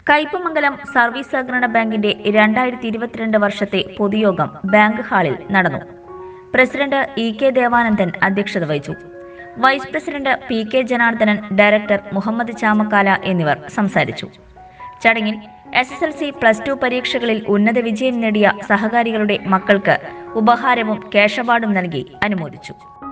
Kaipamangalam service സഹകരണ ബാങ്കിന്റെ രണ്ടായിരത്തി ഇരുപത്തിരണ്ട് വർഷത്തെ പൊതുയോഗം ബാങ്ക് ഹാളിൽ നടന്നു പ്രസിഡന്റ് ഇ കെ ദേവാനന്ദൻ അധ്യക്ഷത വഹിച്ചു vice president P K Janardhanan director Muhammad Chamakkala എന്നിവർ സംസാരിച്ചു ചടങ്ങിൽ S S L C plus two പരീക്ഷകളിൽ ഉന്നത വിജയം നേടിയ സഹകാരികളുടെ മക്കൾക്ക് ഉപഹാരവും ക്യാഷ് അവാർഡും നൽകി അനുമോദിച്ചു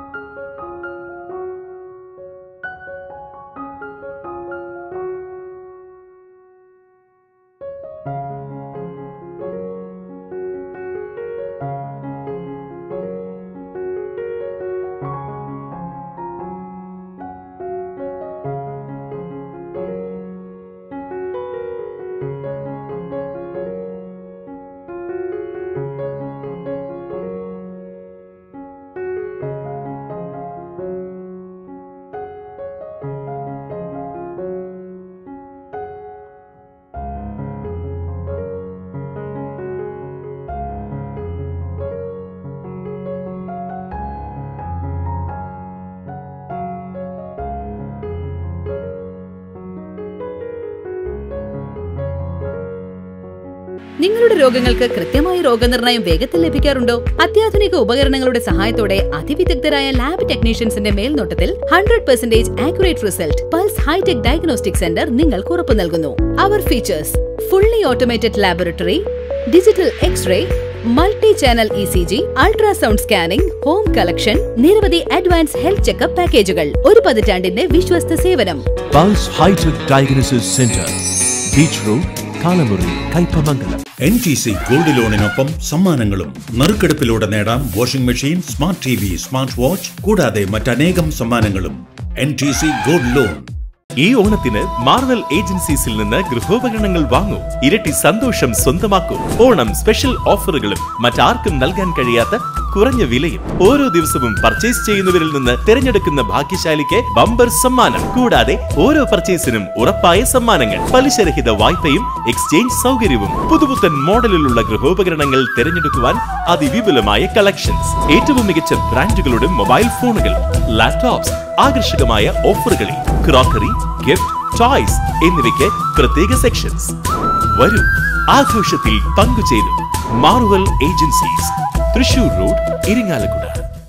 നിങ്ങളുടെ രോഗങ്ങൾക്ക് കൃത്യമായ രോഗനിർണയം വേഗത്തിൽ ലഭിക്കാറുണ്ടോ അത്യാധുനിക ഉപകരണങ്ങളുടെ സഹായത്തോടെ അതിവിദഗ്ധരായ ലാബ് ടെക്നീഷ്യൻസിന്റെ മേൽനോട്ടത്തിൽ hundred percentage accurate result pulse hitech diagnostic centre നിങ്ങൾക്ക് ഉറപ്പു നൽകുന്നു അവർ features fully automated laboratory digital x-ray multi channel E C G ultrasound scanning home collection നിരവധി അഡ്വാൻസ് ഹെൽത്ത് ചെക്കപ്പ് പാക്കേജുകൾ ഒരു പതിറ്റാണ്ടിന്റെ വിശ്വസ്ത സേവനം pulse hitech diagnosis centre beach road Kalamuri Kaipamangalam N T C gold ലോണിനൊപ്പം സമ്മാനങ്ങളും നറുക്കെടുപ്പിലൂടെ നേടാം washing machine smart T V smart watch കൂടാതെ മറ്റനേകം സമ്മാനങ്ങളും N T C gold loan ഈ ഓണത്തിന് മാർവൽ ഏജൻസീസിൽ നിന്ന് ഗൃഹോപകരണങ്ങൾ വാങ്ങൂ ഇരട്ടി സന്തോഷം സ്വന്തമാക്കൂ ഓണം സ്പെഷ്യൽ ഓഫറുകളും മറ്റാർക്കും നൽകാൻ കഴിയാത്ത കുറഞ്ഞ വിലയും ഓരോ ദിവസവും പർച്ചേസ് ചെയ്യുന്നവരിൽ നിന്ന് തിരഞ്ഞെടുക്കുന്ന ഭാഗ്യശാലിക്ക് ബമ്പർ സമ്മാനം കൂടാതെ ഓരോ പർച്ചേസിനും ഉറപ്പായ സമ്മാനങ്ങൾ പലിശരഹിത വായ്പയും എക്സ്ചേഞ്ച് സൗകര്യവും പുതുപുത്തൻ മോഡലിലുള്ള ഗൃഹോപകരണങ്ങൾ തിരഞ്ഞെടുക്കുവാൻ അതിവിപുലമായ കളക്ഷൻസ് ഏറ്റവും മികച്ച ബ്രാൻഡുകളുടെ മൊബൈൽ ഫോണുകൾ ലാപ്ടോപ്സ് ആകർഷകമായ ഓഫറുകളിൽ ക്രോക്കറി ഗിഫ്റ്റ് ടോയ്സ് എന്നിവയ്ക്ക് പ്രത്യേക സെക്ഷൻസ് വരൂ ആഘോഷത്തിൽ പങ്കുചേരും Marvel agencies Thrissur road Irinjalakuda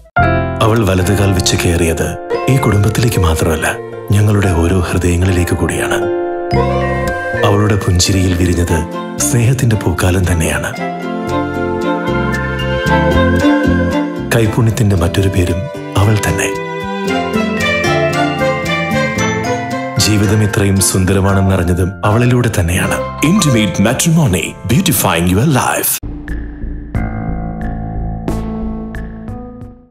അവൾ വലതുകാൽ വെച്ച് കയറിയത് ഈ കുടുംബത്തിലേക്ക് മാത്രമല്ല ഞങ്ങളുടെ ഓരോ ഹൃദയങ്ങളിലേക്ക് കൂടിയാണ് അവളുടെ പുഞ്ചിരിയിൽ വിരിഞ്ഞത് സ്നേഹത്തിന്റെ പൂക്കാലം തന്നെയാണ് കൈപുണ്യത്തിന്റെ മറ്റൊരു പേരും അവൾ തന്നെ ജീവിതം ഇത്രയും സുന്ദരമാണെന്നറിഞ്ഞതും അവളിലൂടെ തന്നെയാണ് intimate matrimony beautifying your life